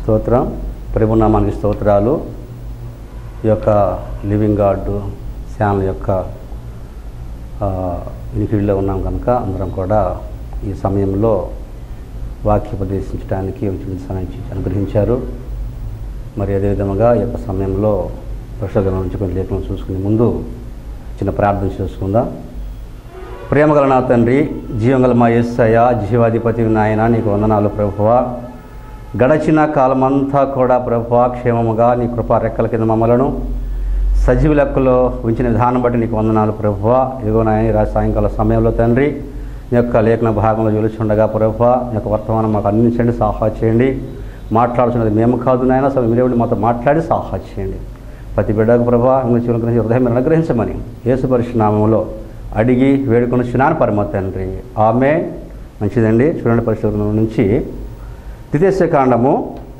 స్తోత్రం ప్రభునామానికి స్తోత్రాలు ఈ యొక్క లివింగ్ గాడ్ ఛానల్ యొక్క ఆ, వినికిడిలో ఉన్నాం కనుక అందరం కూడా ఈ సమయంలో వాక్యోపదేశించడానికి సమయం అనుగ్రహించారు మరి అదేవిధంగా ఈ యొక్క సమయంలో ప్రశ్నల నుంచి కొన్ని లేఖనం చూసుకునే ముందు చిన్న ప్రార్థన చేసుకుందాం ప్రేమగల నా తండ్రి జీవంగల మా యేసయ్య జీవాధిపతి నాయన నీకు వందనాలు ప్రభువా గడచిన కాలమంతా కూడా ప్రభువా క్షేమముగా నీ కృపా రెక్కల కింద మమ్మలను సజీవ లెక్కలో ఉంచిన విధానం బట్టి నీకు వందనాలు ప్రభువా ఇదిగో నాయన ఈ రాత్రి సాయంకాల సమయంలో తండ్రి నీ యొక్క లేఖన భాగంలో వెలుచుండగా ప్రభువా నీ యొక్క వర్తమానం మాకు అందించండి సాహా చేయండి మాట్లాడుతున్నది మేము కాదు నాయన అసలు మీరేమిటి మాతో మాట్లాడి సాహా చేయండి ప్రతి బిడ్డకు ప్రభా ఇంగ్లీష్ గురించి హృదయం మీరు అనుగ్రహించమని యేసు పరిశునామంలో అడిగి వేడుకొని చిన్నాను పరమ తండ్రి ఆమె మంచిదండి చూడండి పరిశుభ్రం నుంచి ద్వితీయకాండము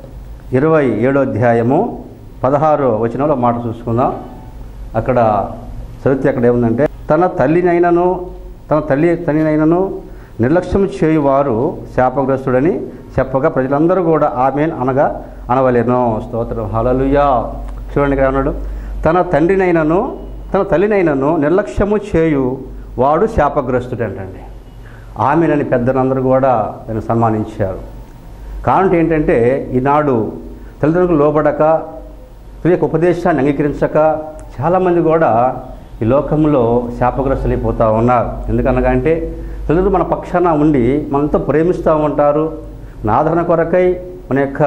ఇరవై ఏడో అధ్యాయము పదహారో వచనంలో మాట చూసుకుందాం అక్కడ చదివితే అక్కడ ఏముందంటే తన తల్లినైనను తన తల్లి తల్లినైనను నిర్లక్ష్యం చేయువారు శాపగ్రస్తుడని చెప్పగా ప్రజలందరూ కూడా ఆమెన్ అనగా అనవలేను స్తోత్రం హలలుయా చూడండి ఇక్కడ అన్నాడు తన తండ్రినైనను తన తల్లినైనను నిర్లక్ష్యము చేయు వాడు శాపగ్రస్తుడంటండి ఆమెనని పెద్దలందరూ కూడా దాన్ని సన్మానించారు కారణం ఏంటంటే ఈనాడు తల్లిదండ్రులకు లోబడక ప్రియ ఉపదేశాన్ని అంగీకరించక చాలామంది కూడా ఈ లోకంలో శాపగ్రస్తులైపోతూ ఉన్నారు ఎందుకనగా అంటే తల్లిదండ్రులు మన పక్షాన ఉండి మనతో ప్రేమిస్తూ ఉంటారు మన ఆదరణ కొరకై మన యొక్క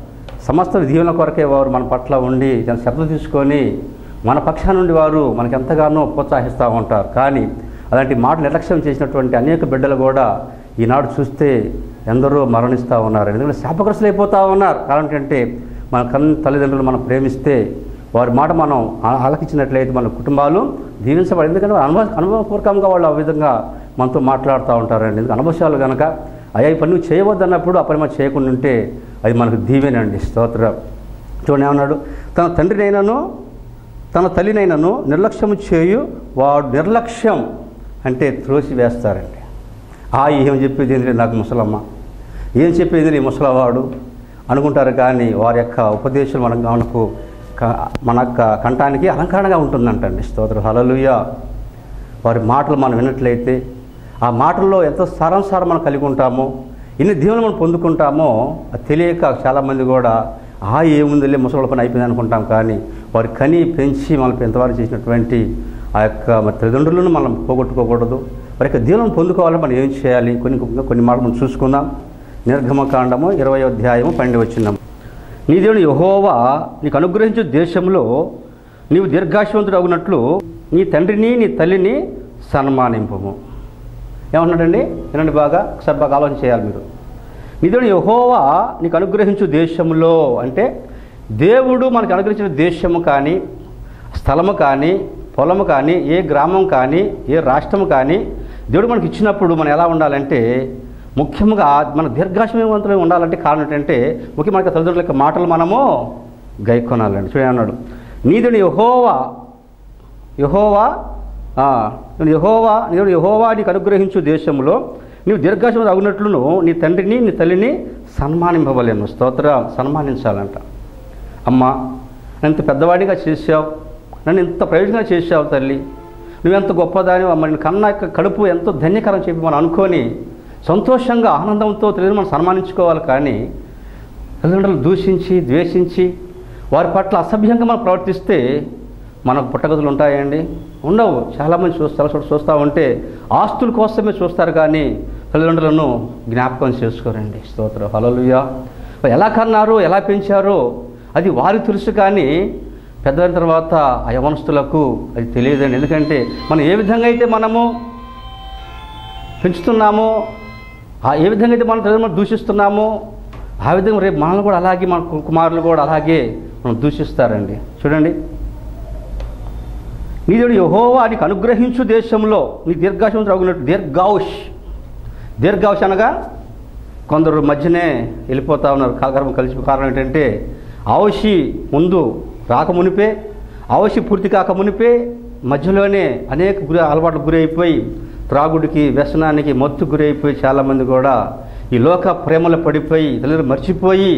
సమస్త దీవెన కొరకే వారు మన పట్ల ఉండి దాని శ్రద్ధ తీసుకొని మన పక్షాన నుండి వారు మనకి ఎంతగానో ప్రోత్సహిస్తూ ఉంటారు కానీ అలాంటి మాట నిర్లక్ష్యం చేసినటువంటి అనేక బిడ్డలు కూడా ఈనాడు చూస్తే ఎందరో మరణిస్తూ ఉన్నారు ఎందుకంటే శాపగ్రస్తులు అయిపోతూ ఉన్నారు కారణం ఏంటంటే మన కన్ తల్లిదండ్రులు మనం ప్రేమిస్తే వారి మాట మనం ఆ- ఆలకించినట్లయితే మన కుటుంబాలు దీవించబడి ఎందుకంటే వాళ్ళ అనుభవ అనుభవపూర్వకంగా వాళ్ళు ఆ విధంగా మనతో మాట్లాడుతూ ఉంటారండి ఎందుకంటే అనుభవాలు కనుక అయ్యా ఈ పని నువ్వు చేయవద్దన్నప్పుడు ఆ పని మనం చేయకుండా ఉంటే అది మనకు దీవెనండి స్తోత్రం చూడండి ఏమన్నాడు తన తండ్రినైనను తన తల్లినైనను నిర్లక్ష్యం చేయు వాడు నిర్లక్ష్యం అంటే త్రోసి వేస్తారండి ఆ ఏం చెప్పేది ఏంటి నాకు ముసలమ్మ ఏం చెప్పేది ఈ ముసలవాడు అనుకుంటారు కానీ వారి యొక్క ఉపదేశం మన మనకు క- మన యొక్క కంఠానికి అలంకరణగా ఉంటుందంటండి స్తోత్ర హలలుయ వారి మాటలు మనం విన్నట్లయితే ఆ మాటల్లో ఎంత సారాంశారం మనం కలిగి ఉంటామో ఎన్ని దీవెనలు మనం పొందుకుంటామో అది తెలియక చాలామంది కూడా ఆ ఏముందిలే ముసలి పని అయిపోయింది అనుకుంటాం కానీ వారి కని పెంచి మనం ఎంతవరకు చేసినటువంటి ఆ యొక్క మరి తల్లిదండ్రులను మనం పోగొట్టుకోకూడదు వారి యొక్క దీవెనలు పొందుకోవాలని మనం ఏం చేయాలి కొన్ని కొన్ని మాటలు మనం చూసుకుందాం నిర్గమకాండము ఇరవై అధ్యాయము పన్నెండు వచ్చినాం నీ దేవుని యహోవా నీకు అనుగ్రహించు దేశంలో నీవు దీర్ఘాశవంతుడు అవునట్లు నీ తండ్రిని నీ తల్లిని సన్మానింపము ఏమన్నాడండి వినండి బాగా ఒకసారి బాగా ఆలోచన చేయాలి మీరు నీ దేవుని యహోవా నీకు అనుగ్రహించు దేశంలో అంటే దేవుడు మనకు అనుగ్రహించిన దేశము కానీ స్థలము కానీ పొలము కానీ ఏ గ్రామం కానీ ఏ రాష్ట్రము కానీ దేవుడు మనకి ఇచ్చినప్పుడు మనం ఎలా ఉండాలంటే ముఖ్యంగా మన దీర్ఘాశయవంతులు ఉండాలంటే కారణం ఏంటంటే ముఖ్యంగా మనకి తల్లిదండ్రుల యొక్క మాటలు మనము గైకొనాలండి చూడండి అన్నాడు నీదుని యహోవా యహోవా ఆ, నేను యహోవా నేను యహోవా నీకు అనుగ్రహించు దేశంలో నీవు దీర్ఘాశం అగునట్లును నీ తండ్రిని నీ తల్లిని సన్మానింపవలేను స్తోత్ర సన్మానించాలంట అమ్మా నన్ను ఇంత పెద్దవాడిగా చేశావు నన్ను ఇంత ప్రయోజనంగా చేశావు తల్లి నువ్వెంత గొప్పదాని అమ్మ నేను కన్నా యొక్క కడుపు ఎంతో ధన్యకరం చెప్పి మనం అనుకొని సంతోషంగా ఆనందంతో తెలియని మనం సన్మానించుకోవాలి కానీ తల్లిదండ్రులు దూషించి ద్వేషించి వారి పట్ల అసభ్యంగా మనం ప్రవర్తిస్తే మనకు పుట్టగదులు ఉంటాయండి ఉండవు చాలామంది చూస్తారు చోట చూస్తూ ఉంటే ఆస్తుల కోసమే చూస్తారు కానీ తల్లిదండ్రులను జ్ఞాపకం చేసుకోరండి స్తోత్రం హలలుయా ఎలా కన్నారు ఎలా పెంచారో అది వారికి తెలుసు కానీ పెద్దయిన తర్వాత ఆ యవనస్తులకు అది తెలియదండి ఎందుకంటే మనం ఏ విధంగా అయితే మనము పెంచుతున్నామో ఆ ఏ విధంగా అయితే మన తల్లిదండ్రులు దూషిస్తున్నామో ఆ విధంగా రేపు మనల్ని కూడా అలాగే మన కు- కుమారులు కూడా అలాగే మనం దూషిస్తారండి చూడండి నీ దేవుడు యహోవా నీకు అనుగ్రహించు దేశంలో నీ దీర్ఘాశం రగునట్టు దీర్ఘావుష్ దీర్ఘావుష్ అనగా కొందరు మధ్యనే వెళ్ళిపోతా ఉన్నారు కాగర్భం కలిసి కారణం ఏంటంటే ఆవషి ముందు రాక మునిపే ఆవషి పూర్తి కాక మునిపే మధ్యలోనే అనేక గురి అలవాట్లు గురైపోయి త్రాగుడికి వ్యసనానికి మత్తు గురైపోయి చాలామంది కూడా ఈ లోక ప్రేమలో పడిపోయి తల్లిదండ్రులు మర్చిపోయి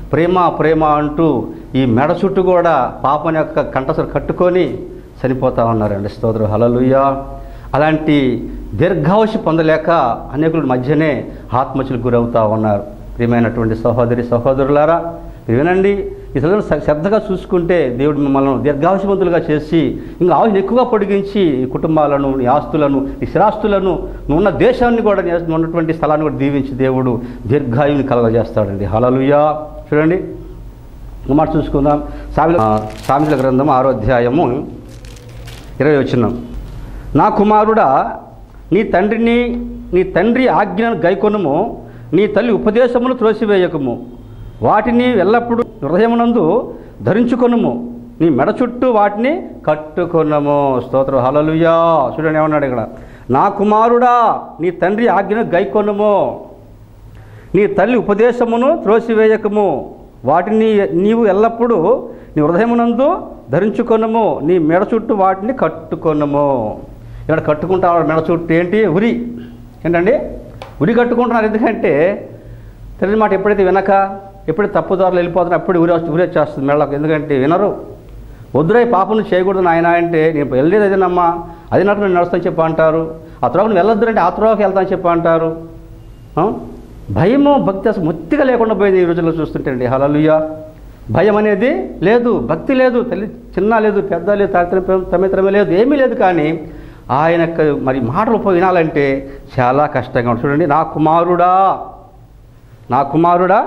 ప్రేమ ప్రేమ అంటూ ఈ మెడ చుట్టూ కూడా పాపం యొక్క కంఠసరు కట్టుకొని చనిపోతా ఉన్నారండి స్తోత్రం హలలుయ్య అలాంటి దీర్ఘావశి పొందలేక అనేకుల మధ్యనే ఆత్మహత్యలకు గురవుతా ఉన్నారు ప్రియమైనటువంటి సహోదరి సహోదరులారా మీరు వినండి ఈ చదువును శ్రద్ధగా చూసుకుంటే దేవుడు మిమ్మల్ని దీర్ఘావశవంతులుగా చేసి ఇంకా ఆయుష్ని ఎక్కువగా పొడిగించి ఈ కుటుంబాలను నీ ఆస్తులను నీ స్థిరాస్తులను నువ్వు ఉన్న దేశాన్ని కూడా నీ ఉన్నటువంటి స్థలాన్ని కూడా దీవించి దేవుడు దీర్ఘాయుని కలగజేస్తాడండి హలలుయా చూడండి ఒక మాట చూసుకుందాం సామి సామిల గ్రంథం ఆరో అధ్యాయము ఇరవై వచ్చినాం నా కుమారుడా నీ తండ్రిని నీ తండ్రి ఆజ్ఞను గైకొనుము నీ తల్లి ఉపదేశమును త్రోసివేయకము వాటిని ఎల్లప్పుడూ హృదయమునందు ధరించుకొనుము నీ మెడ చుట్టూ వాటిని కట్టుకొనము స్తోత్రం హలలుయా చూడండి ఏమన్నాడు ఇక్కడ నా కుమారుడా నీ తండ్రి ఆజ్ఞను గైకొనుము నీ తల్లి ఉపదేశమును త్రోసివేయకము వాటిని నీవు ఎల్లప్పుడూ నీ హృదయమునందు ధరించుకొనము నీ మెడ చుట్టూ వాటిని కట్టుకొనము ఇక్కడ కట్టుకుంటా మెడ చుట్టూ ఏంటి ఉరి ఏంటండి ఉరి కట్టుకుంటున్నారు ఎందుకంటే తెలియని మాట ఎప్పుడైతే వినక ఎప్పుడైతే తప్పుదారులు వెళ్ళిపోతున్నా అప్పుడు ఉరి ఉరి వచ్చేస్తుంది మెడలకు ఎందుకంటే వినరు వద్దురై పాపను చేయకూడదు నాయన అంటే నేను వెళ్ళేది అదేనమ్మా అది నాకు నేను నడుస్తాను చెప్పి అంటారు ఆ త్రోవకు నువ్వు వెళ్ళొద్దు అంటే ఆ త్రోవకి వెళ్తాను చెప్పి అంటారు ఆ? భయము భక్తి అసలు మొత్తిగా లేకుండా పోయింది ఈ రోజుల్లో చూస్తుంటే అండి హలలుయ భయం అనేది లేదు భక్తి లేదు తల్లి చిన్న లేదు పెద్ద లేదు తారతమ్యం తమిత్రమే లేదు ఏమీ లేదు కానీ ఆయన యొక్క మరి మాటలు పోయి వినాలంటే చాలా కష్టంగా ఉంటుంది చూడండి నా కుమారుడా నా కుమారుడా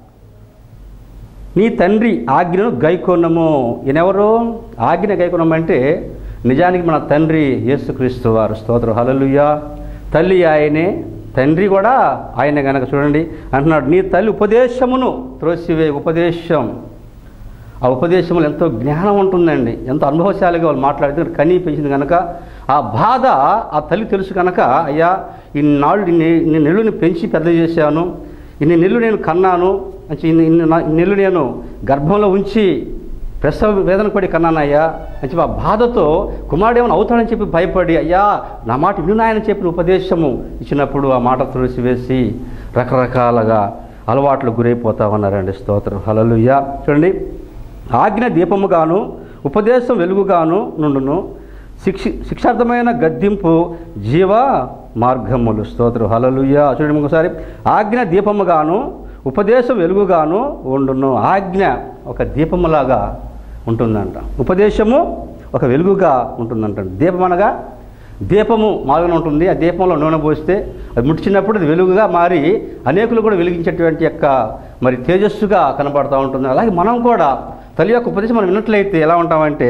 నీ తండ్రి ఆజ్ఞను గైకొన్నము ఈయనెవరు ఆజ్ఞ గైకొనమంటే నిజానికి మన తండ్రి యేసుక్రీస్తు వారు స్తోత్రం హలలుయ్య తల్లి ఆయనే తండ్రి కూడా ఆయన గనక చూడండి అంటున్నాడు నీ తల్లి ఉపదేశమును త్రోసివే ఉపదేశం ఆ ఉపదేశంలో ఎంతో జ్ఞానం ఉంటుందండి ఎంతో అనుభవశాలిగా వాళ్ళు మాట్లాడితే కనీ పెంచింది కనుక ఆ బాధ ఆ తల్లి తెలుసు కనుక అయ్యా ఇన్నాళ్ళు ఇన్ని ఇన్ని నెలలు పెంచి పెద్ద చేశాను ఇన్ని నెలలు నేను కన్నాను అంటే ఇన్ని ఇన్ని నా- ఇన్ని నెలలు నేను గర్భంలో ఉంచి ప్రసవ వేదన పడి కన్నానయ్యా అని చెప్పి ఆ బాధతో కుమారుడు ఏమైనా అవుతాడని చెప్పి భయపడి అయ్యా నా మాట వినునాయని చెప్పిన ఉపదేశము ఇచ్చినప్పుడు ఆ మాట తులసివేసి రకరకాలుగా అలవాట్లు గురైపోతా ఉన్నారండి స్తోత్రం హలలుయ్య చూడండి ఆజ్ఞ దీపముగాను ఉపదేశం వెలుగుగాను నుండును శిక్షి శిక్షార్థమైన గద్దింపు జీవ మార్గములు స్తోత్రం హలలుయ్య చూడండి ఇంకోసారి ఆజ్ఞ దీపముగాను ఉపదేశం వెలుగుగాను ఉండును ఆజ్ఞ ఒక దీపములాగా ఉంటుందంట ఉపదేశము ఒక వెలుగుగా ఉంటుందంట దీపం అనగా దీపము మాలుగా ఉంటుంది ఆ దీపంలో నూనె పోస్తే అది ముట్టించినప్పుడు అది వెలుగుగా మారి అనేకులు కూడా వెలిగించేటువంటి యొక్క మరి తేజస్సుగా కనబడుతూ ఉంటుంది అలాగే మనం కూడా తల్లి యొక్క ఉపదేశం మనం విన్నట్లయితే ఎలా ఉంటామంటే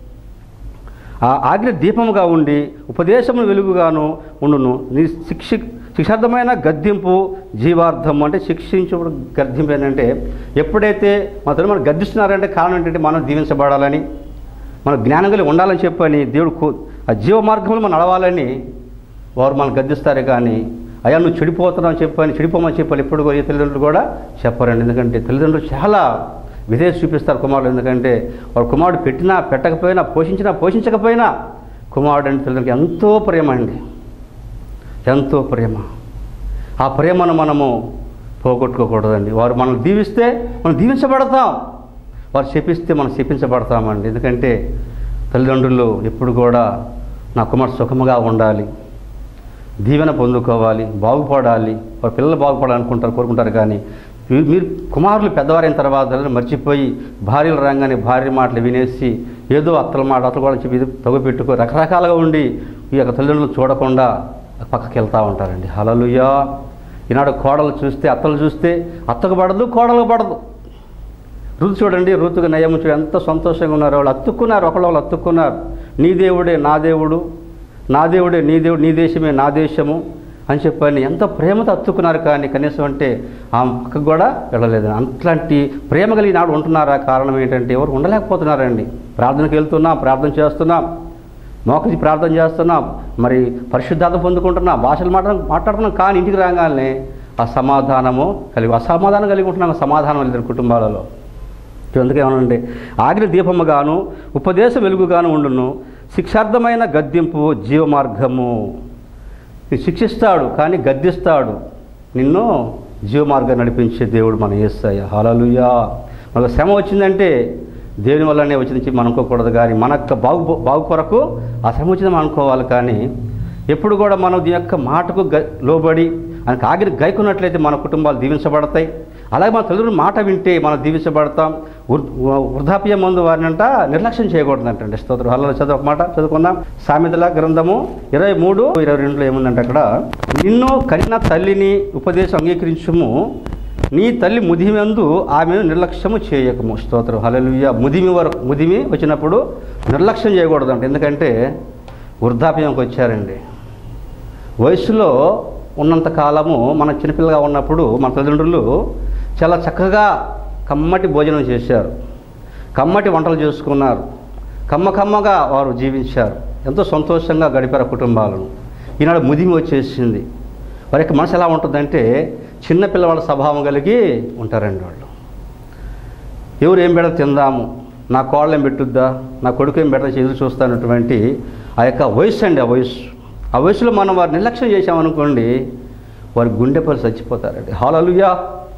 ఆ ఆజ్ఞ దీపముగా ఉండి ఉపదేశము వెలుగుగాను ఉండును నీ శిక్షి శిక్షార్థమైన గద్దింపు జీవార్థం అంటే శిక్షించడం గద్దింపు ఏంటంటే ఎప్పుడైతే మన తల్లి మనం గద్దిస్తున్నారంటే కారణం ఏంటంటే మనం దీవించబడాలని మన జ్ఞానం కలిగి ఉండాలని చెప్పని దేవుడు కో- ఆ జీవ మార్గంలో మనం నడవాలని వారు మనం గద్దిస్తారు కానీ అయ్యా నువ్వు చెడిపోతున్నావు అని చెప్పని చెడిపోమని చెప్పాలి ఎప్పుడు కూడా ఏ తల్లిదండ్రులు కూడా చెప్పరండి ఎందుకంటే తల్లిదండ్రులు చాలా విధేయత చూపిస్తారు కుమారుడు ఎందుకంటే వాడు కుమారుడు పెట్టినా పెట్టకపోయినా పోషించినా పోషించకపోయినా కుమారుడు అంటే తల్లిదండ్రులకు ఎంతో ప్రేమ అండి ఎంతో ప్రేమ ఆ ప్రేమను మనము పోగొట్టుకోకూడదండి వారు మనల్ని దీవిస్తే మనం దీవించబడతాం వారు శపిస్తే మనం శపించబడతామండి ఎందుకంటే తల్లిదండ్రులు ఎప్పుడు కూడా నా కుమారుడు సుఖముగా ఉండాలి దీవెన పొందుకోవాలి బాగుపడాలి వారి పిల్లలు బాగుపడాలనుకుంటారు కోరుకుంటారు కానీ మీరు మీరు కుమారులు పెద్దవారైన తర్వాత తల్లిదండ్రులు మర్చిపోయి భార్యలు రాగానే భార్య మాటలు వినేసి ఏదో అత్తల మాట అత్తలు కూడా చెప్పి ఇది తగు పెట్టుకో రకరకాలుగా ఉండి ఈ యొక్క తల్లిదండ్రులు చూడకుండా పక్కకి వెళ్తూ ఉంటారండి హలలుయా ఈనాడు కోడలు చూస్తే అత్తలు చూస్తే అత్తకు పడదు కోడలు పడదు రుతు చూడండి ఋతుకు నయము చూడు ఎంత సంతోషంగా ఉన్నారు వాళ్ళు అత్తుక్కున్నారు ఒకళ్ళు వాళ్ళు అత్తుక్కున్నారు నీ దేవుడే నా దేవుడు నా దేవుడే నీ దేవుడు నీ దేశమే నా దేశము అని చెప్పని ఎంత ప్రేమతో అత్తుకున్నారు కానీ కనీసం అంటే ఆ పక్కకు కూడా వెళ్ళలేదు అట్లాంటి ప్రేమ కలిగి నాడు ఉంటున్నారా కారణం ఏంటంటే ఎవరు ఉండలేకపోతున్నారండి ప్రార్థనకు వెళ్తున్నాం ప్రార్థన చేస్తున్నాం మోకరి ప్రార్థన చేస్తున్నాం మరి పరిశుద్ధార్థం పొందుకుంటున్నాం భాషలు మాట మాట్లాడుతున్నాం కానీ ఇంటికి రాగానే ఆ సమాధానము కలిగి అసమాధానం కలిగి ఉంటున్నాం సమాధానం లేదు కుటుంబాలలో అందుకే ఏమనంటే ఆజ్ఞ దీపముగాను ఉపదేశ వెలుగుగాను ఉండును శిక్షార్థమైన గద్దింపు జీవ మార్గము నీ శిక్షిస్తాడు కానీ గద్దిస్తాడు నిన్ను జీవమార్గాన్ని నడిపించే దేవుడు మన యేసయ్య హలలుయా మనకు శ్రమ వచ్చిందంటే దేవుని వల్లనే వచ్చింది మనం అనుకోకూడదు కానీ మన యొక్క బాగు బాగు కొరకు ఆ శ్రమ వచ్చింది మనం అనుకోవాలి కానీ ఎప్పుడు కూడా మనం దీని యొక్క మాటకు గ లోబడి ఆయనకు ఆగిన గైకున్నట్లయితే మన కుటుంబాలు దీవించబడతాయి అలాగే మన తల్లిదండ్రుల మాట వింటే మనం దీవించబడతాం వృ- వృద్ధాప్యం ముందు వారినంట నిర్లక్ష్యం చేయకూడదంటండి స్తోత్రం హల్లలో చదువు ఒక మాట చదువుకుందాం సామెతల గ్రంథము ఇరవై మూడు ఇరవై రెండులో ఏముందంటే అక్కడ నిన్ను కనిన తల్లిని ఉపదేశం అంగీకరించుము నీ తల్లి ముదిమందు ఆమెను నిర్లక్ష్యము చేయకము స్తోత్రం హల్లెలూయా ముదిమి వరకు ముదిమి వచ్చినప్పుడు నిర్లక్ష్యం చేయకూడదంట ఎందుకంటే వృద్ధాప్యంకి వచ్చారండి వయసులో ఉన్నంత కాలము మన చిన్నపిల్లగా ఉన్నప్పుడు మన తల్లిదండ్రులు చాలా చక్కగా కమ్మటి భోజనం చేశారు కమ్మటి వంటలు చేసుకున్నారు కమ్మ కమ్మగా వారు జీవించారు ఎంతో సంతోషంగా గడిపారు ఆ కుటుంబాలను ఈనాడు ముదిమి వచ్చేసింది వారి యొక్క మనసు ఎలా ఉంటుందంటే చిన్న పిల్లవాళ్ళ స్వభావం కలిగి ఉంటారండి వాళ్ళు ఎవరు ఏం పెడతా తిందాము నా కోళ్ళ ఏం పెట్టుద్దా నా కొడుకు ఏం పెడతా ఎదురు చూస్తానటువంటి ఆ యొక్క వయసు అండి ఆ వయసు ఆ వయసులో మనం వారు నిర్లక్ష్యం చేశామనుకోండి వారి గుండెపల్లి చచ్చిపోతారండి హాలలుయా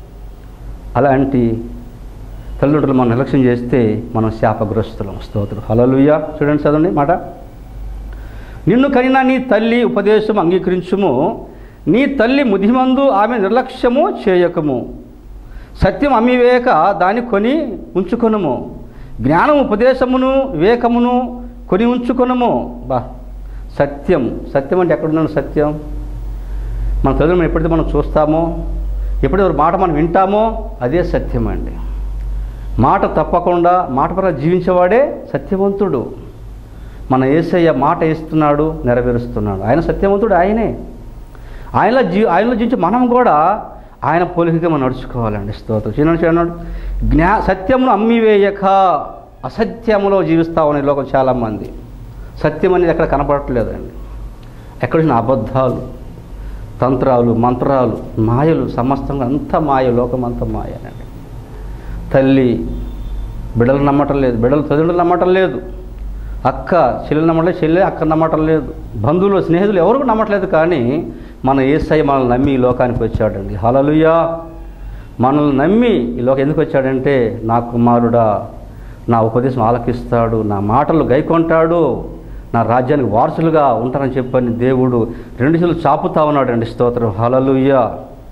అలాంటి తల్లిదండ్రులు మనం నిర్లక్ష్యం చేస్తే మనం శాపగ్రస్తులం స్తోత్రం హలలుయా చూడండి చదవండి మాట నిన్ను కనిన నీ తల్లి ఉపదేశం అంగీకరించుము నీ తల్లి ముదిమందు ఆమె నిర్లక్ష్యము చేయకము సత్యం అమ్మివేక దాని కొని ఉంచుకొనుము జ్ఞానం ఉపదేశమును వివేకమును కొని ఉంచుకొనుము బా సత్యం సత్యం అంటే ఎక్కడున్నాను సత్యం మన తల్లిదండ్రులు ఎప్పుడైతే మనం చూస్తామో ఎప్పుడైతే వారి మాట మనం వింటామో అదే సత్యం అండి మాట తప్పకుండా మాట పరంగా జీవించేవాడే సత్యవంతుడు మన ఏసయ్య మాట ఇస్తున్నాడు నెరవేరుస్తున్నాడు ఆయన సత్యవంతుడు ఆయనే ఆయనలో జీ ఆయనలో జీవించి మనం కూడా ఆయన పోలికగా మనం నడుచుకోవాలండి స్తోత్రం చూడండి చూడండి జ్ఞా సత్యమును అమ్మివేయక అసత్యములో జీవిస్తా ఉన్న ఈ లోకం చాలామంది సత్యం అనేది ఎక్కడ కనపడట్లేదండి ఎక్కడ చూసిన అబద్ధాలు తంత్రాలు మంత్రాలు మాయలు సమస్తంగా అంత మాయ లోకం అంత మాయనండి తల్లి బిడ్డలు నమ్మటం లేదు బిడ్డలు తల్లిదండ్రులు నమ్మటం లేదు అక్క చెల్లెలు నమ్మటం చెల్లె అక్క నమ్మటం లేదు బంధువులు స్నేహితులు ఎవరు నమ్మట్లేదు కానీ మన ఏసై మనల్ని నమ్మి ఈ లోకానికి వచ్చాడండి హలలుయా మనల్ని నమ్మి ఈ లోకం ఎందుకు వచ్చాడంటే నా కుమారుడా నా ఉపదేశం ఆలకిస్తాడు నా మాటలు గైకొంటాడు నా రాజ్యానికి వారసులుగా ఉంటానని చెప్పని దేవుడు రెండు చేతులు చాపుతా ఉన్నాడండి స్తోత్రం హలలుయ్యా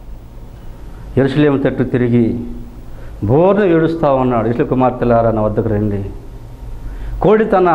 ఎరుసలేము తట్టు తిరిగి బోర్ను ఏడుస్తూ ఉన్నాడు ఇట్ల కుమార్తెలారా నా వద్దకు రండి కోడి తన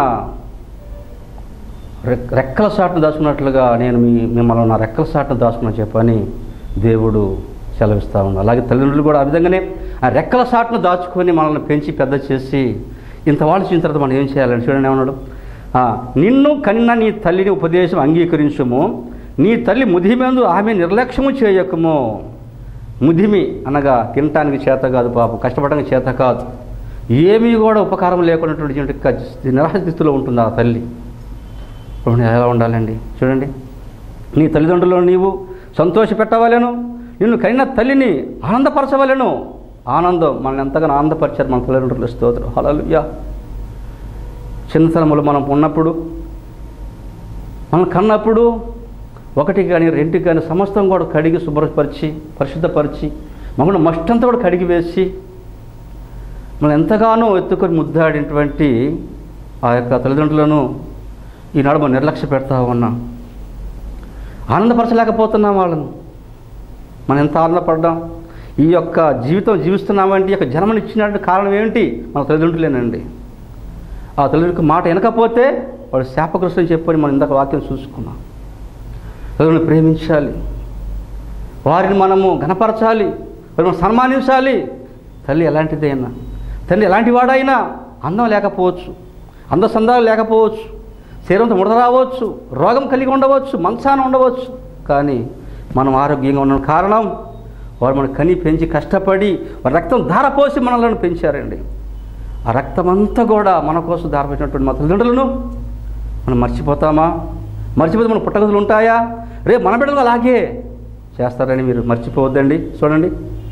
రెక్- రెక్కల సాటును దాచుకున్నట్లుగా నేను మీ మిమ్మల్ని నా రెక్కల సాటును దాచుకున్నా చెప్పని దేవుడు సెలవిస్తూ ఉన్నాడు అలాగే తల్లిదండ్రులు కూడా ఆ విధంగానే ఆ రెక్కల సాటును దాచుకొని మనల్ని పెంచి పెద్ద చేసి ఇంత వాళ్ళు చేసిన తర్వాత మనం ఏం చేయాలని చూడండి ఏమన్నాడు ఆ, నిన్ను కన్న నీ తల్లిని ఉపదేశం అంగీకరించుము నీ తల్లి ముదిమెందు ఆమె నిర్లక్ష్యము చేయకము ముదిమి అనగా తినటానికి చేత కాదు పాపం కష్టపడడానికి చేత కాదు ఏమీ కూడా ఉపకారం లేకున్నటువంటి క- నిరాశ స్థితిలో ఉంటుంది ఆ తల్లి ఇప్పుడు నేను ఎలా ఉండాలండి చూడండి నీ తల్లిదండ్రులు నీవు సంతోష పెట్టవలను నిన్ను కనిన తల్లిని ఆనందపరచవలను ఆనందం మనల్ని ఎంతగానో ఆనందపరిచారు మన తల్లిదండ్రులు స్తోత్రం హల్లెలూయా చిన్నతనములు మనం ఉన్నప్పుడు మనం కన్నప్పుడు ఒకటి కానీ రెండు కానీ సమస్తం కూడా కడిగి శుభ్రపరిచి పరిశుద్ధపరిచి మమ్మల్ని మస్టంతా కూడా కడిగి వేసి మనం ఎంతగానో ఎత్తుకొని ముద్దాడినటువంటి ఆ యొక్క తల్లిదండ్రులను ఈనాడు మనం నిర్లక్ష్య పెడతా ఉన్నాం ఆనందపరచలేకపోతున్నాం వాళ్ళను మనం ఎంత ఆనందపడ్డాం ఈ యొక్క జీవితం జీవిస్తున్నామంటే ఈ యొక్క జన్మనిచ్చినటువంటి కారణం ఏమిటి మన తల్లిదండ్రులేనండి ఆ తల్లిదండ్రులకు మాట వినకపోతే వాడు శాపగ్రస్తం చెప్పని మనం ఇందాక వాక్యం చూసుకున్నాం తల్లిని ప్రేమించాలి వారిని మనము ఘనపరచాలి వారిని మనం సన్మానించాలి తల్లి ఎలాంటిదైనా తండ్రి ఎలాంటి వాడైనా అందం లేకపోవచ్చు అందసందాలు లేకపోవచ్చు శరీరంతో ముడత రావచ్చు రోగం కలిగి ఉండవచ్చు మంచాన ఉండవచ్చు కానీ మనం ఆరోగ్యంగా ఉన్న కారణం వారు మన కని పెంచి కష్టపడి వారి రక్తం ధారపోసి మనల్ని పెంచారండి ఆ రక్తం అంతా కూడా మన కోసం ధారపోసినటువంటి మా తల్లిదండ్రులను మనం మర్చిపోతామా మర్చిపోతే మన పుట్టగదులు ఉంటాయా రేపు మన బిడ్డలు అలాగే చేస్తారని మీరు మర్చిపోవద్దండి చూడండి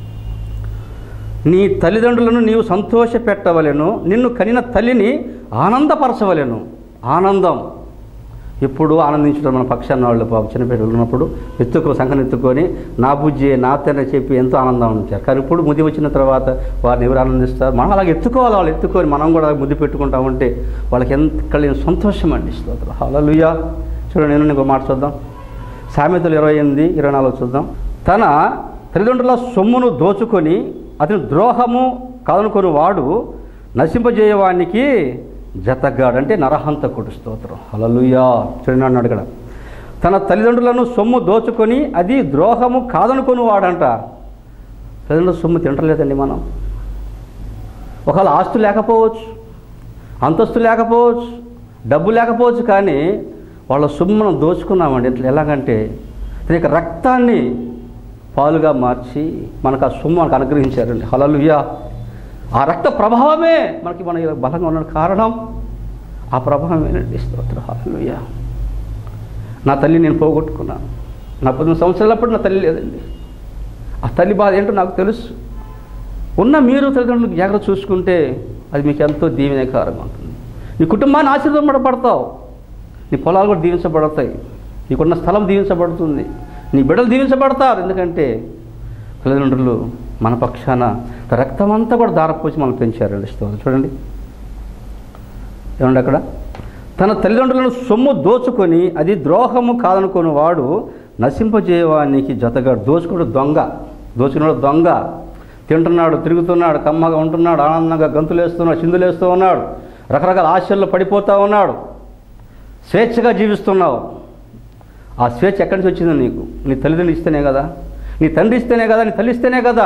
నీ తల్లిదండ్రులను నీవు సంతోష పెట్టవలెను నిన్ను కనిన తల్లిని ఆనందపరచవలెను ఆనందం ఎప్పుడు ఆనందించడం మన పక్షాన్ని వాళ్ళు పాపం చిన్నపిల్లలు ఉన్నప్పుడు ఎత్తుకో సంఖను ఎత్తుకొని నా బుజ్జి నా తండ్రి చెప్పి ఎంతో ఆనందం ఉంచారు కానీ ఇప్పుడు ముద్ది వచ్చిన తర్వాత వారిని ఎవరు ఆనందిస్తారు మనం అలాగే ఎత్తుకోవాలి వాళ్ళు ఎత్తుకొని మనం కూడా ముద్దు పెట్టుకుంటా ఉంటే వాళ్ళకి ఎంత కలిగిన సంతోషం అండి స్తోత్రం హల్లెలూయా చూడండి నేను ఇంకో మాట చూద్దాం సామెతలు ఇరవై ఎనిమిది ఇరవై నాలుగు చూద్దాం తన తల్లిదండ్రుల సొమ్మును దోచుకొని అతని ద్రోహము కాదనుకొని వాడు నశింపజేయవానికి జతగాడు అంటే నరహంతకుడు స్తోత్రం హలలుయా చూడండి అన్నాడు ఇక్కడ తన తల్లిదండ్రులను సొమ్ము దోచుకొని అది ద్రోహము కాదనుకొని వాడంట తల్లిదండ్రుల సొమ్ము తింటలేదండి మనం ఒకవేళ ఆస్తు లేకపోవచ్చు అంతస్తు లేకపోవచ్చు డబ్బు లేకపోవచ్చు కానీ వాళ్ళ సొమ్మును దోచుకున్నామండి ఇట్లా ఎలాగంటే తన యొక్క రక్తాన్ని పాలుగా మార్చి మనకు ఆ సొమ్ము మనకు అనుగ్రహించారండి హలలుయా ఆ రక్త ప్రభావమే మనకి మన ఇలా బలంగా ఉన్న కారణం ఆ ప్రభావమేనండి స్తోత్రం హలలుయా నా తల్లి నేను పోగొట్టుకున్నాను నా పద్దెనిమిది సంవత్సరాలప్పుడు నా తల్లి లేదండి ఆ తల్లి బాధ ఏంటో నాకు తెలుసు ఉన్న మీరు తల్లిదండ్రులకు జాగ్రత్త చూసుకుంటే అది మీకు ఎంతో దీవెనకారంగా ఉంటుంది నీ కుటుంబాన్ని ఆశీర్వదపడతావు నీ పొలాలు కూడా దీవించబడతాయి నీకున్న స్థలం దీవించబడుతుంది నీ బిడ్డలు దీవించబడతారు ఎందుకంటే తల్లిదండ్రులు మన పక్షాన రక్తం అంతా కూడా దారపోసి మనం పెంచారండి స్తోత్రం చూడండి ఏమండి అక్కడ తన తల్లిదండ్రులను సొమ్ము దోచుకొని అది ద్రోహము కాదనుకుని వాడు నశింపజేయవానికి జతగా దోచుకుడు దొంగ దోచుకున్నాడు దొంగ తింటున్నాడు తిరుగుతున్నాడు కమ్మగా ఉంటున్నాడు ఆనందంగా గంతులేస్తున్నాడు చిందులేస్తూ ఉన్నాడు రకరకాల ఆశల్లో పడిపోతూ ఉన్నాడు స్వేచ్ఛగా జీవిస్తున్నావు ఆ స్వేచ్ఛ ఎక్కడి నుంచి వచ్చింది నీకు నీ తల్లిదండ్రులు ఇస్తేనే కదా నీ తండ్రి ఇస్తేనే కదా నీ తల్లి ఇస్తేనే కదా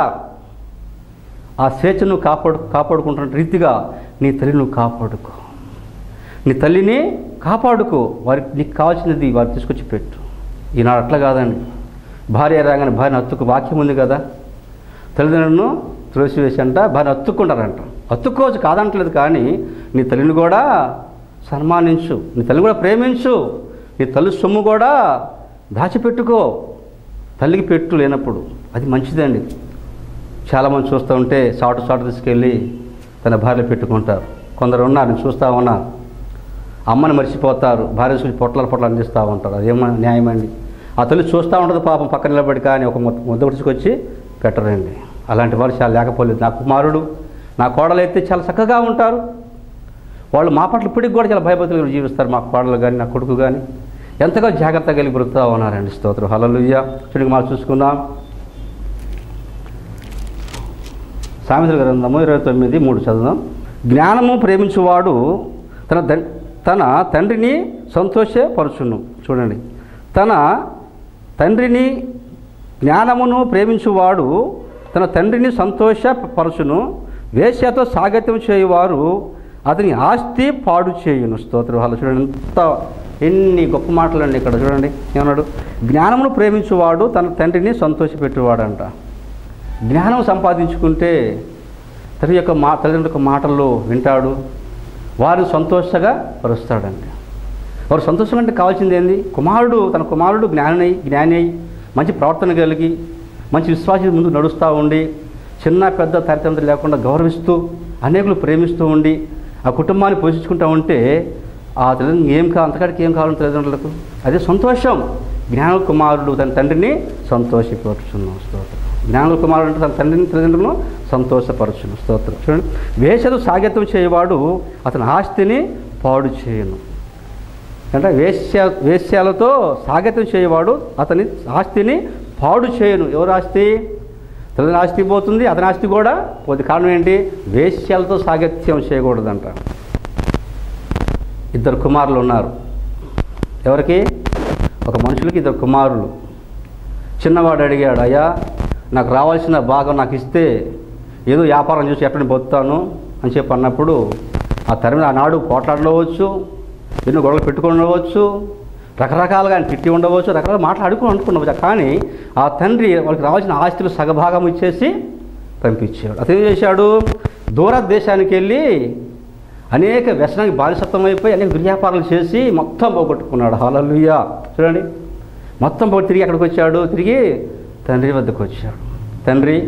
ఆ స్వేచ్ఛను కాపాడు కాపాడుకుంటున్న రీతిగా నీ తల్లి నువ్వు కాపాడుకో నీ తల్లిని కాపాడుకో వారికి నీకు కావాల్సినది వారు తీసుకొచ్చి పెట్టు ఈనాడు అట్లా కాదండి భార్య రాగానే భార్యను హత్తుకు వాక్యం ఉంది కదా తల్లిదండ్రులను త్రోసివేసి అంట భార్య హత్తుకుంటారంట హత్తుకోవచ్చు కాదంటలేదు కానీ నీ తల్లిని కూడా సన్మానించు నీ తల్లిని కూడా ప్రేమించు నీ తల్లి సొమ్ము కూడా దాచిపెట్టుకో తల్లికి పెట్టు లేనప్పుడు అది మంచిదండి చాలామంది చూస్తూ ఉంటే సాటు సాటు తీసుకెళ్ళి తన భార్యలు పెట్టుకుంటారు కొందరు ఉన్నారు నేను చూస్తూ ఉన్నా అమ్మని మర్చిపోతారు భార్య చూసి పొట్లాలు పొట్లాలు అందిస్తూ ఉంటారు అదేమో న్యాయమండి ఆ తల్లి చూస్తూ ఉంటుంది పాపం పక్కన నిలబడి కానీ ఒక ముద్ద ముద్ద గుడిచుకొచ్చి పెట్టరండి అలాంటి వారు చాలా లేకపోలేదు నా కుమారుడు నా కోడలు అయితే చాలా చక్కగా ఉంటారు వాళ్ళు మా పట్ల ఇప్పటికి కూడా చాలా భయభక్తులు జీవిస్తారు మా కోడలు కానీ నా కొడుకు కానీ ఎంతగా జాగ్రత్త కలిగి బ్రతుకుతూ ఉన్నారండి స్తోత్రం హలలుయ్య చూడండి మనం చూసుకుందాం సామెతల గ్రంథము ఇరవై తొమ్మిది మూడు చదువుదాం జ్ఞానము ప్రేమించువాడు తన ద తన తండ్రిని సంతోషపరచును చూడండి తన తండ్రిని జ్ఞానమును ప్రేమించువాడు తన తండ్రిని సంతోషపరచును వేశ్యతో సాగత్యం చేయువారు అతని ఆస్తి పాడు చేయును స్తోత్రం వాళ్ళు చూడండి ఎంత ఎన్ని గొప్ప మాటలండి ఇక్కడ చూడండి ఏమన్నాడు జ్ఞానమును ప్రేమించువాడు తన తండ్రిని సంతోషపెట్టేవాడంట జ్ఞానం సంపాదించుకుంటే తల్లి యొక్క మా తల్లిదండ్రుల యొక్క మాటల్లో వింటాడు వారు సంతోషంగా పరుస్తాడండి వారు సంతోషం అంటే కావాల్సింది ఏంది కుమారుడు తన కుమారుడు జ్ఞానై జ్ఞాని అయి మంచి ప్రవర్తన కలిగి మంచి విశ్వాసం ముందు నడుస్తూ ఉండి చిన్న పెద్ద తల్లిదండ్రులు లేకుండా గౌరవిస్తూ అనేకులు ప్రేమిస్తూ ఉండి ఆ కుటుంబాన్ని పోషించుకుంటూ ఉంటే ఆ తల్లిదండ్రులు ఏం కావాలి అంతకాడికి ఏం కావాలి తల్లిదండ్రులకు అదే సంతోషం జ్ఞాన కుమారుడు తన తండ్రిని సంతోషపరుచున్నాం స్తోత్రం జ్ఞాన కుమారుడు అంటే తన తండ్రిని తల్లిదండ్రులను సంతోషపరచును స్తోత్రం చూడండి వేషదు సాగత్యం చేయవాడు అతని ఆస్తిని పాడు చేయను అంటే వేశ్య వేశ్యాలతో సాగత్యం చేయవాడు అతని ఆస్తిని పాడు చేయను ఎవరు ఆస్తి తల్లిని ఆస్తి పోతుంది అతని ఆస్తి కూడా పోతుంది కారణం ఏంటి వేశ్యాలతో సాగత్యం చేయకూడదంట ఇద్దరు కుమారులు ఉన్నారు ఎవరికి ఒక మనుషులకి ఇద్దరు కుమారులు చిన్నవాడు అడిగాడు అయ్యా నాకు రావాల్సిన భాగం నాకు ఇస్తే ఏదో వ్యాపారం చూసి ఎట్లని బతుకుతాను అని చెప్పి అన్నప్పుడు ఆ తరిమి ఆనాడు పోట్లాడవచ్చు ఎన్నో గొడవలు పెట్టుకుని ఉండవచ్చు రకరకాలుగా ఆయన తిట్టి ఉండవచ్చు రకరకాల మాటలు అడుగుని అనుకున్నవచ్చు కానీ ఆ తండ్రి వాళ్ళకి రావాల్సిన ఆస్తులు సగభాగం ఇచ్చేసి పంపించాడు అతను ఏం చేశాడు దూర దేశానికి వెళ్ళి అనేక వ్యసనానికి బానిసత్వం అయిపోయి అనేక దుర్వ్యాపారాలు చేసి మొత్తం పోగొట్టుకున్నాడు హాలలుయ్యా చూడండి మొత్తం పోయి తిరిగి ఎక్కడికి వచ్చాడు తిరిగి తండ్రి వద్దకు వచ్చాడు తండ్రి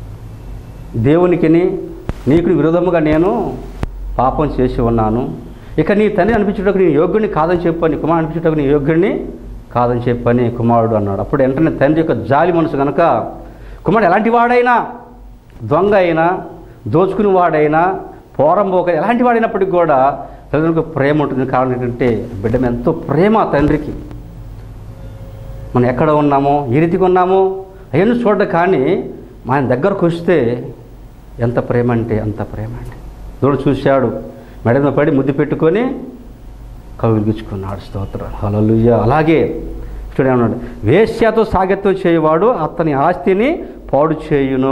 దేవునికిని నీకు విరోధముగా నేను పాపం చేసి ఉన్నాను ఇక నీ తండ్రి అనిపించేటప్పుడు నీ యోగ్యుడిని కాదని చెప్పని కుమారుడు అనిపించేటప్పుడు నీ యోగ్యుడిని కాదని చెప్పని కుమారుడు అన్నాడు అప్పుడు వెంటనే తండ్రి యొక్క జాలి మనసు కనుక కుమారుడు ఎలాంటి వాడైనా దొంగ అయినా దోచుకుని వాడైనా పోరంబోక ఎలాంటి వాడైనప్పటికీ కూడా తల్లిదండ్రులకు ప్రేమ ఉంటుంది కారణం ఏంటంటే బిడ్డ మీద ఎంతో ప్రేమ ఆ తండ్రికి మనం ఎక్కడ ఉన్నామో ఏ రీతిగా ఉన్నామో అవన్నీ చూడ కానీ మన దగ్గరకు వస్తే ఎంత ప్రేమ అంటే అంత ప్రేమ అంటే దూడ చూశాడు మెడ మీద పడి ముద్దు పెట్టుకొని కవిగిచ్చుకున్నాడు స్తోత్రం హల్లెలూయా అలాగే చూడేమన్నాడు వేశ్యతో సాగత్యం చేయవాడు అతని ఆస్తిని పాడు చేయును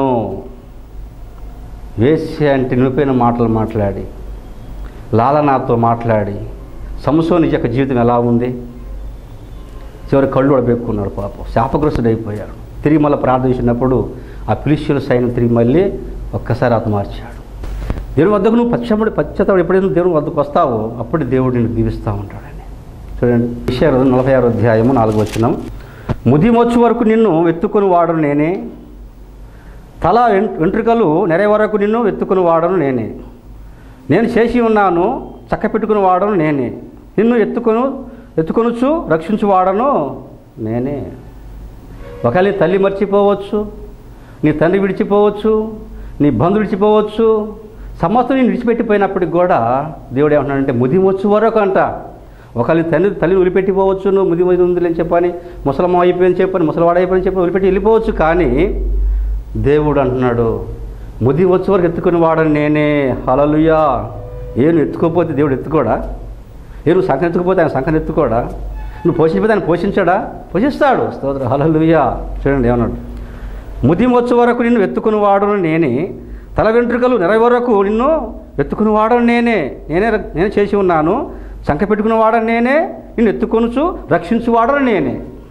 వేశ్య అంటే నిలిపోయిన మాటలు మాట్లాడి లాలనాతో మాట్లాడి సంసోని యొక్క జీవితం ఎలా ఉంది చివరి కళ్ళు అడబెక్కున్నాడు పాపం శాపగ్రస్తుడు అయిపోయాడు తిరిగి మళ్ళీ ప్రార్థించినప్పుడు ఆ పిలిషియుల సైన్యం తిరిగి మళ్ళీ ఒక్కసారి అతను మార్చాడు దేవుని వద్దకు నువ్వు పశ్చముడి పశ్చాత్తాడు ఎప్పుడైనా దేవుని వద్దకు వస్తావో అప్పుడు దేవుడు నిన్ను దీవిస్తూ ఉంటాడని చూడండి విషయ నలభై ఆరు అధ్యాయము నాలుగు వచ్చినాం ముదిమొచ్చు వరకు నిన్ను ఎత్తుకొని వాడను నేనే తల వెం- వెంట్రుకలు నెర వరకు నిన్ను ఎత్తుకుని వాడను నేనే నేను చేసి ఉన్నాను చక్క పెట్టుకుని వాడను నేనే నిన్ను ఎత్తుకొను ఎత్తుకొనుచు రక్షించు వాడను నేనే ఒకవేళ నీ తల్లి మర్చిపోవచ్చు నీ తండ్రి విడిచిపోవచ్చు నీ బంధు విడిచిపోవచ్చు సమస్తం నేను విడిచిపెట్టిపోయినప్పటికి కూడా దేవుడు ఏమంటున్నాడంటే ముదిమొచ్చు వరకు అంట ఒకవేళ నీ తండ్రి తల్లిని వదిలిపెట్టిపోవచ్చు నువ్వు ముది ముది ఉంది అని చెప్పని ముసలమ్మ అయిపోయిందని చెప్పని ముసలవాడ అయిపోయిందని చెప్పి వదిలిపెట్టి వెళ్ళిపోవచ్చు కానీ దేవుడు అంటున్నాడు ముది వచ్చే వరకు ఎత్తుకుని వాడని నేనే హలలుయా ఏ నువ్వు ఎత్తుకోపోతే దేవుడు ఎత్తుకోడా ఏ నువ్వు సంఖం ఎత్తుకుపోతే ఆయన సంఖం ఎత్తుకోడా నువ్వు పోషించిపోతే ఆయన పోషించాడా పోషిస్తాడు స్తోత్ర హలలుయా చూడండి ఏమన్నాడు ముది వచ్చే వరకు నిన్ను ఎత్తుకుని వాడను నేనే తల వెంట్రుకలు నెరవ వరకు నిన్ను ఎత్తుకుని వాడను నేనే నేనే ర- నేనే చేసి ఉన్నాను సంఖ పెట్టుకుని వాడను నేనే నిన్ను ఎత్తుకొనుచు రక్షించు వాడను నేనే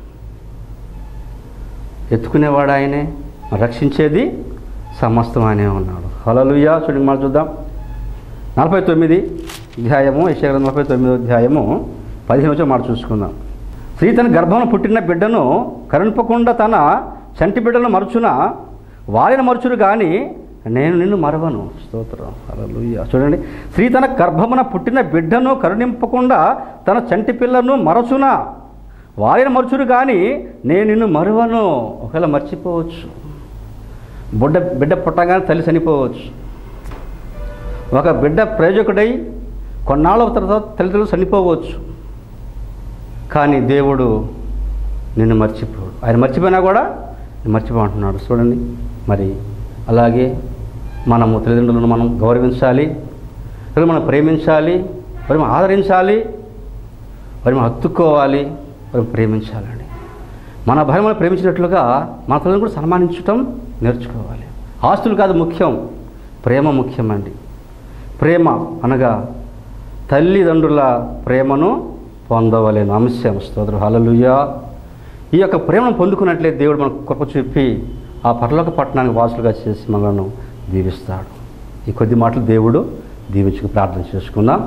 ఎత్తుకునేవాడు ఆయనే రక్షించేది సమస్తం ఆయనే ఉన్నాడు హలలుయా చూడండి మనం చూద్దాం నలభై తొమ్మిది అధ్యాయము యశ నలభై తొమ్మిది అధ్యాయము పదిహేను వచ్చి మాట చూసుకుందాం స్త్రీ తన గర్భంలో పుట్టిన బిడ్డను కరుణింపకుండా తన చంటి బిడ్డను మరుచున వారిని మరుచును కానీ నేను నిన్ను మరవను స్తోత్రం హల్లెలూయా చూడండి స్త్రీ తన గర్భమున పుట్టిన బిడ్డను కరుణింపకుండా తన చంటి పిల్లను మరచున వారిని మరుచురు కానీ నేను నిన్ను మరువను ఒకవేళ మర్చిపోవచ్చు బుడ్డ బిడ్డ పుట్టగానే తల్లి చనిపోవచ్చు ఒక బిడ్డ ప్రయోజకుడై కొన్నాళ్ళ తర్వాత తల్లిదండ్రులు చనిపోవచ్చు కానీ దేవుడు నిన్ను మర్చిపోడు ఆయన మర్చిపోయినా కూడా నేను మర్చిపోమంటున్నాడు చూడండి మరి అలాగే మనము తల్లిదండ్రులను మనం గౌరవించాలి మరి మనం ప్రేమించాలి మరి మనం ఆదరించాలి మరి మనం హత్తుకోవాలి మరి ప్రేమించాలండి మన భయం మనం ప్రేమించినట్లుగా మన తల్లిని కూడా సన్మానించటం నేర్చుకోవాలి ఆస్తులు కాదు ముఖ్యం ప్రేమ ముఖ్యమండి ప్రేమ అనగా తల్లిదండ్రుల ప్రేమను పొందవలేను అంశం స్తోత్రం హల్లెలూయా ఈ యొక్క ప్రేమను పొందుకున్నట్లయితే దేవుడు మనకు కృప చూపి ఆ పరలోక పట్టణానికి వాసులుగా చేసి మనలను దీవిస్తాడు ఈ కొద్ది మాటలు దేవుడు దీవించుకు ప్రార్థన చేసుకుందాం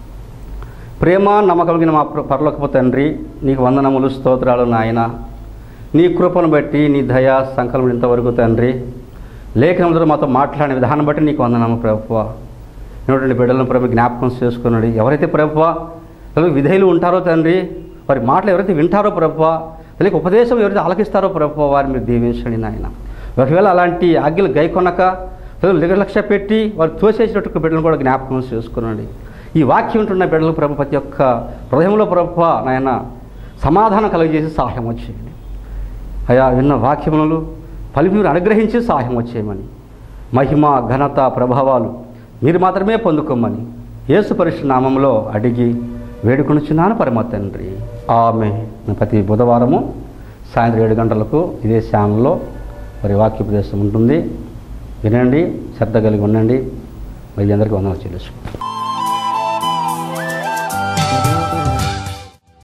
ప్రేమ నమ్మకమైన మా ప్ర- పరలోకపు తండ్రి నీకు వందనములు స్తోత్రాలు నాయన నీ కృపను బట్టి నీ దయా సంకల్పం ఇంతవరకు తండ్రి లేఖనంలో మాతో మాట్లాడిన విధానం బట్టి నీకు వందనము ప్రభువ ఇటువంటి బిడ్డలను ప్రభు జ్ఞాపకం చేసుకున్నాడు ఎవరైతే ప్రభువ ప్రభు విధేయులు ఉంటారో తండ్రి వారి మాటలు ఎవరైతే వింటారో ప్రభువ లేక ఉపదేశం ఎవరైతే ఆలకిస్తారో ప్రభువ వారిని మీరు దీవించండి నాయన ఒకవేళ అలాంటి ఆజ్ఞలు గైకొనక ప్రజలు నిర్లక్ష్య పెట్టి వారు తోసేసినట్టు బిడ్డలను కూడా జ్ఞాపకం చేసుకున్నాడు ఈ వాక్యం ఉంటున్న బిడ్డలకు ప్రభు ప్రతి ఒక్క హృదయంలో ప్రభు నాయన సమాధానం కలుగజేసి సహాయం వచ్చేయండి అయా విన్న వాక్యములు పలిపి మీరు అనుగ్రహించి సహాయం వచ్చేయమని మహిమ ఘనత ప్రభావాలు మీరు మాత్రమే పొందుకోమని యేసు పరిశు నామంలో అడిగి వేడుకొనుచున్నాను పరమ తండ్రి ఆమె ప్రతి బుధవారము సాయంత్రం ఏడు గంటలకు ఇదే ఛానల్లో మరి వాక్యోపదేశం ఉంటుంది వినండి శ్రద్ధ కలిగి ఉండండి మరి అందరికీ వందనాలు చెల్లించుకుంటాం